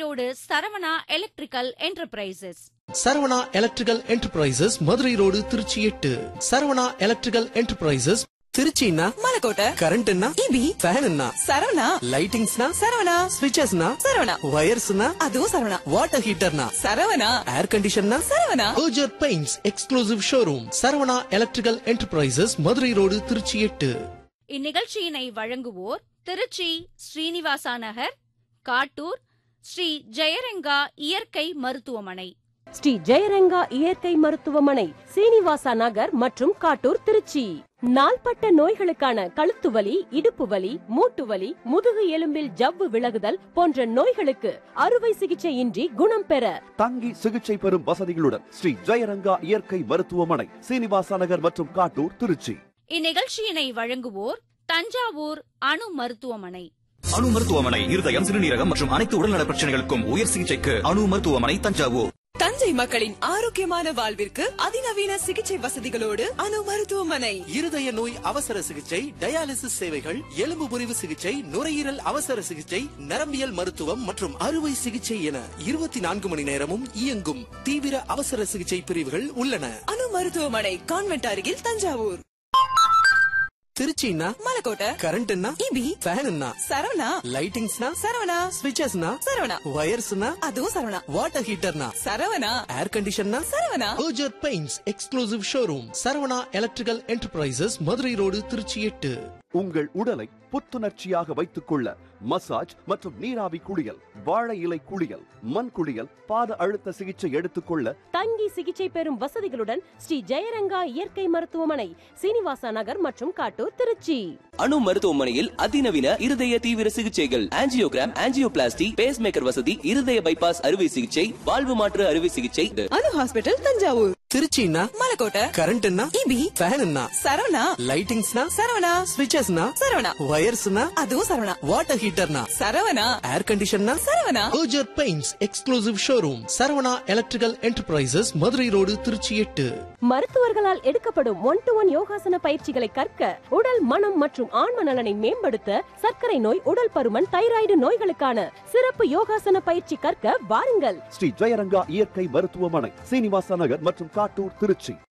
road Saravana electrical enterprises Saravana electrical enterprises Madurai road Trichy எட்டு Saravana electrical enterprises திருச்சின்னா மலக்கோட்டை கரண்ட்னா இபி ஃபேன்னா சரவணா லைட்டிங்ஸ்னா சரவணா ஸ்விட்சஸ்னா சரவணா வயர்ஸ்னா அதுவும் சரவணா வாட்டர் ஹீட்டர்னா சரவணா ஏர் கண்டிஷன்னா Saravana Berger Paints exclusive showroom Saravana electrical enterprises Madurai road Trichy எட்டு இந்நிகழ்ச்சியினை வழங்குவோர் திருச்சி ஸ்ரீனிவாசா நகர் காட்டூர் ஸ்ரீ ஜெயரங்கா இயற்கை மருத்துவமனை ஸ்ரீ ஜெயரங்கா இயற்கை மருத்துவமனை சீனிவாசா நகர் மற்றும் காட்டூர் திருச்சி நாள்பட்ட நோய்களுக்கான கழுத்து வலி இடுப்பு வலி மூட்டு வலி முதுகு எலும்பில் ஜவ்வு விலகுதல் போன்ற நோய்களுக்கு அறுவை சிகிச்சையின்றி குணம் பெற தங்கி சிகிச்சை பெறும் வசதிகளுடன் ஸ்ரீ ஜெயரங்கா இயற்கை மருத்துவமனை சீனிவாசா நகர் மற்றும் காட்டூர் திருச்சி இந்நிகழ்ச்சியினை வழங்குவோர் தஞ்சாவூர் அணு மருத்துவமனை அணு மருத்துவமனை இருதயம் சிறுநீரகம் மற்றும் அனைத்து உடல்நல பிரச்சனைகளுக்கும் உயர் சிகிச்சைக்கு அணு மருத்துவமனை தஞ்சாவூர் தஞ்சை மக்களின் ஆரோக்கியமான வாழ்விற்கு அதிநவீன சிகிச்சை வசதிகளோடு அணு மருத்துவமனை இருதய நோய் அவசர சிகிச்சை டயாலிசிஸ் சேவைகள் எலும்பு முறிவு சிகிச்சை நுரையீரல் அவசர சிகிச்சை நரம்பியல் மருத்துவம் மற்றும் அறுவை சிகிச்சை என இருபத்தி நான்கு மணி நேரமும் இயங்கும் தீவிர அவசர சிகிச்சை பிரிவுகள் உள்ளன அணு மருத்துவமனை கான்வென்ட் அருகில் தஞ்சாவூர் திருச்சின்னா மலக்கோட்டை கரண்ட்னா இபி ஃபேன்னா சரவணா லைட்டிங்ஸ்னா சரவணா ஸ்விட்சஸ்னா சரவணா வயர்ஸ்னா அதுவும் சரவணா வாட்டர் ஹீட்டர்னா சரவணா ஏர் கண்டிஷன்னா Saravana Berger Paints exclusive showroom Saravana electrical enterprises Madurai road Trichy எட்டு உங்கள் உடலை புத்துணர்ச்சியாக வைத்துக் கொள்ள மசாஜ் மற்றும் நீராவி குளியல் வாழை இலை குளியல் மண் குளியல் பாத அழுத்த சிகிச்சை எடுத்துக்கொள்ள தங்கி சிகிச்சை பெறும் வசதிகளுடன் ஸ்ரீ ஜெயரங்கா இயற்கை மருத்துவமனை சீனிவாசா நகர் மற்றும் காட்டூர் திருச்சி அணு மருத்துவமனையில் அதிநவீன இருதய தீவிர சிகிச்சைகள் ஆஞ்சியோகிராம் ஆஞ்சியோபிளாஸ்டி பேஸ் மேக்கர் வசதி இருதய பைபாஸ் அறுவை சிகிச்சை வாழ்வு மாற்று அறுவை சிகிச்சை அணு ஹாஸ்பிட்டல் தஞ்சாவூர் திருச்சின்னா மலக்கோட்டை கரண்ட்னா இபி ஃபேன்னா சரவணா லைட்டிங்ஸ்னா சரவணா ஸ்விட்சஸ்னா சரவணா வயர்ஸ்னா அதுவும் சரவணா வாட்டர் ஹீட்டர்னா சரவணா ஏர் கண்டிஷன்னா Saravana Berger Paints exclusive showroom Saravana electrical enterprises Madurai road Trichy எட்டு மருத்துவர்களால் எடுக்கப்படும் ஒன் டு ஒன் யோகாசன பயிற்சிகளை கற்க உடல் மனம் மற்றும் ஆன்ம நலனை மேம்படுத்த சர்க்கரை நோய் உடல் பருமன் தைராய்டு நோய்களுக்கான சிறப்பு யோகாசன பயிற்சி கற்க வாருங்கள் ஸ்ரீ ஜெயரங்கா இயற்கை மருத்துவமனை சீனிவாசா நகர் மற்றும் காட்டூர் திருச்சி